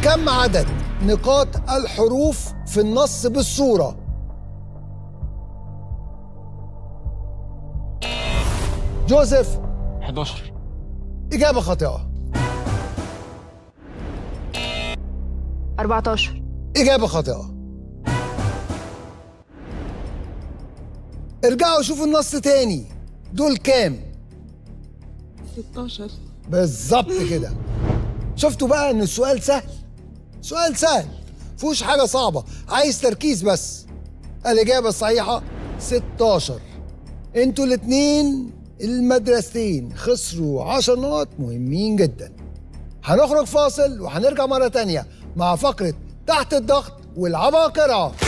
كم عدد نقاط الحروف في النص بالصورة جوزيف 11 إجابة خاطئة 14 إجابة خاطئة ارجعوا شوفوا النص تاني دول كام 16 بالظبط كده شفتوا بقى ان السؤال سهل سؤال سهل فيهوش حاجة صعبة عايز تركيز بس الإجابة الصحيحة 16 انتوا الاتنين المدرستين خسروا 10 نقط مهمين جدا هنخرج فاصل وهنرجع مرة تانية مع فقرة تحت الضغط والعباقرة